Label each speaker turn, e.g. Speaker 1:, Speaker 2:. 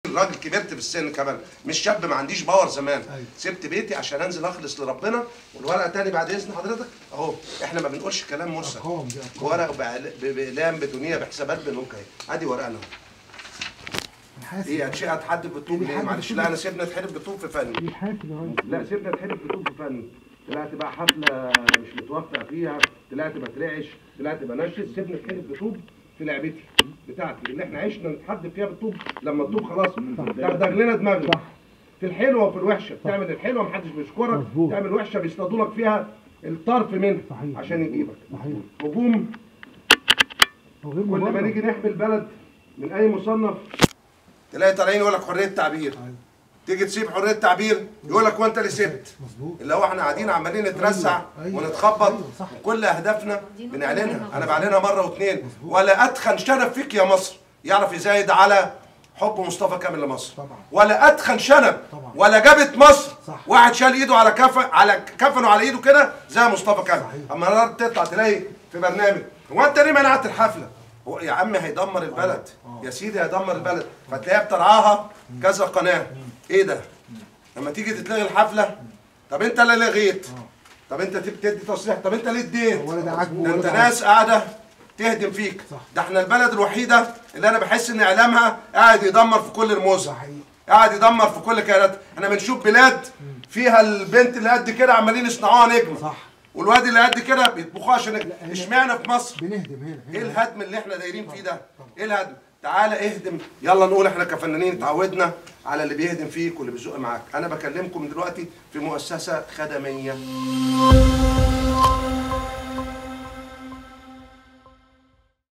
Speaker 1: راجل كبرت في السن كمان مش شاب ما عنديش باور زمان
Speaker 2: أيوة.
Speaker 1: سبت بيتي عشان انزل اخلص لربنا والورقه تاني بعد اذن حضرتك اهو احنا ما بنقولش كلام مرسل
Speaker 2: أرقام دي أرقام.
Speaker 1: ورق بأعل- ب- باقلام بدنيا بحسابات بنوك اهي ادي ورقنا اهو
Speaker 2: أنا حاسس
Speaker 1: ايه هتشيء هتحدد بالطوب ليه
Speaker 2: بيحدد
Speaker 1: معلش
Speaker 2: بالطوب.
Speaker 1: لا انا سيبنا نتحرف بالطوب في فن
Speaker 2: مش حاسس يا ريس
Speaker 1: لا سيبنا نتحرف بالطوب في فن طلعت بقى حفله مش متوفق فيها طلعت ما طلعش طلعت بنشز سيبنا نتحرف بالطوب في لعبتي بتاعتي اللي احنا عشنا نتحدى فيها بالطوب لما الطوب خلاص دغدغ لنا دماغنا
Speaker 2: صح.
Speaker 1: في الحلوه وفي الوحشه بتعمل الحلوه محدش بيشكرك
Speaker 2: مظبوط.
Speaker 1: تعمل وحشه بيصطادوا لك فيها الطرف منها
Speaker 2: صحيح.
Speaker 1: عشان يجيبك
Speaker 2: صحيح
Speaker 1: هجوم
Speaker 2: هو غير
Speaker 1: كل ما
Speaker 2: مبرر.
Speaker 1: نيجي نحمي البلد من اي مصنف تلاقي طالعين يقول لك حريه تعبير
Speaker 2: أيوة.
Speaker 1: تيجي تسيب حريه تعبير يقول لك وانت اللي سبت
Speaker 2: مظبوط
Speaker 1: اللي هو احنا قاعدين عمالين نترسع
Speaker 2: أيوة.
Speaker 1: ونتخبط
Speaker 2: أيوة، صح.
Speaker 1: وكل اهدافنا بنعلنها انا بعلنها مره واثنين ولا اتخن شنب فيك يا مصر يعرف يزايد على حب مصطفى كامل لمصر
Speaker 2: طبعا.
Speaker 1: ولا اتخن شنب
Speaker 2: طبعا.
Speaker 1: ولا جابت مصر
Speaker 2: صح.
Speaker 1: واحد شال ايده على كفن على كفنه على ايده كده زي مصطفى كامل
Speaker 2: صحيح.
Speaker 1: اما النهارده تطلع تلاقي في برنامج هو انت ليه منعت الحفله هو يا عم هيدمر البلد يا سيدي هيدمر البلد فتلاقيها بترعاها كذا قناه ايه ده لما تيجي تتلغي الحفله طب انت اللي لغيت طب انت تدي تصريح طب انت ليه اديت
Speaker 2: ولا ده عاجبه
Speaker 1: ده
Speaker 2: ولا
Speaker 1: انت
Speaker 2: ده
Speaker 1: ناس قاعده تهدم فيك
Speaker 2: صح.
Speaker 1: ده احنا البلد الوحيده اللي انا بحس ان اعلامها قاعد يدمر في كل الموز
Speaker 2: صحيح
Speaker 1: قاعد يدمر في كل كيانات احنا بنشوف بلاد فيها البنت اللي قد كده عمالين يصنعوها نجمه
Speaker 2: صح
Speaker 1: والواد اللي قد كده بيطبخوها عشان نجمه
Speaker 2: هنا-
Speaker 1: اشمعنى في مصر
Speaker 2: بنهدم هنا هنا
Speaker 1: ايه الهدم اللي احنا دايرين فيه ده ايه الهدم تعالى اهدم يلا نقول احنا كفنانين اتعودنا على اللي بيهدم فيك واللي بيزق معاك انا بكلمكم دلوقتي في مؤسسه خدميه